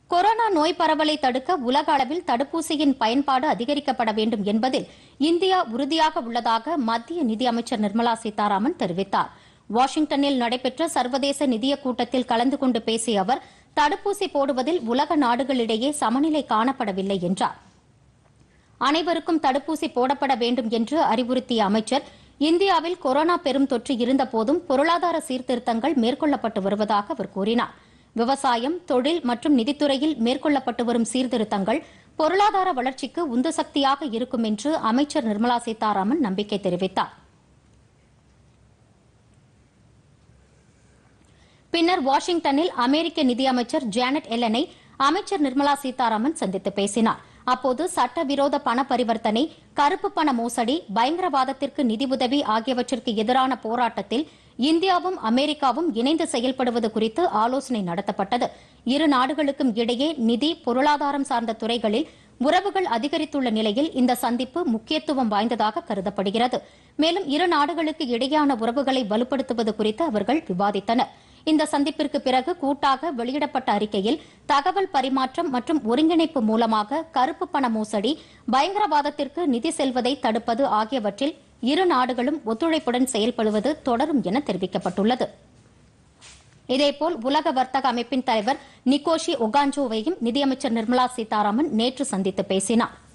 corona நோய் பரவலை தடுக்க உலக அளவில் தடுப்பூசியின் பயன்பாடு அதிகரிக்கப்பட வேண்டும் என்பதில் இந்தியா உறுதியாக உள்ளதாக மத்திய நிதியமைச்சர் நிர்மலா சீதாராமன் தெரிவித்தார் வாஷிங்டனில் நடைபெற்ற சர்வதேச நிதிய கூட்டத்தில் கலந்து கொண்டு பேசிய அவர் தடுப்பூசி போடுவதில் உலக நாடுகளிடையே சமநிலை காணப்படவில்லை என்றார் அனைவருக்கும் தடுப்பூசி போடப்பட வேண்டும் என்று அறிவுறுத்திய அமைச்சர் இந்தியாவில் கொரோனா பெரும் தொற்று இருந்தபோதும் பொருளாதார சீர்திருத்தங்கள் மேற்கொள்ளப்பட்டு வருவதாக அவர் கூறினார் விவசாயம் தொழில் மற்றும் நிதித்துறையில் மேற்கொள்ளப்பட்டு வரும் சீர்திருத்தங்கள் பொருளாதார வளர்ச்சிக்கு உந்து சக்தியாக இருக்கும் என்று அமைச்சர் நிர்மலா சீதாராமன் நம்பிக்கை தெரிவித்தார் பின்னர் வாஷிங்டனில் அமெரிக்க நிதியமைச்சர் ஜானட் எல்லனை அமைச்சர் நிர்மலா சீதாராமன் சந்தித்து பேசினார் அப்போது சட்டவிரோத பண பரிவர்த்தனை கருப்பு பண மோசடி பயங்கரவாதத்திற்கு நிதி உதவி ஆகியவற்றிற்கு எதிரான போராட்டத்தில் இந்தியாவும் அமெரிக்காவும் இணைந்து செயல்படுவது குறித்து ஆலோசனை நடத்தப்பட்டது இரு நாடுகளுக்கும் இடையே நிதி பொருளாதாரம் சார்ந்த துறைகளில் உறவுகள் அதிகரித்துள்ள நிலையில் இந்த சந்திப்பு முக்கியத்துவம் வாய்ந்ததாக கருதப்படுகிறது மேலும் இரு நாடுகளுக்கு இடையேயான உறவுகளை வலுப்படுத்துவது குறித்து அவர்கள் விவாதித்தனர் இந்த சந்திப்பிற்கு பிறகு கூட்டாக வெளியிடப்பட்ட அறிக்கையில் தகவல் பரிமாற்றம் மற்றும் ஒருங்கிணைப்பு மூலமாக கருப்பு பண மோசடி பயங்கரவாதத்திற்கு நிதி செல்வதை தடுப்பது ஆகியவற்றில் இரு நாடுகளும் ஒத்துழைப்புடன் செயல்படுவது தொடரும் என தெரிவிக்கப்பட்டுள்ளது இதேபோல் உலக வர்த்தக அமைப்பின் தலைவர் நிக்கோஷி ஒகாஞ்சோவையும் நிதியமைச்சர் நிர்மலா சீதாராமன் நேற்று சந்தித்து பேசினார்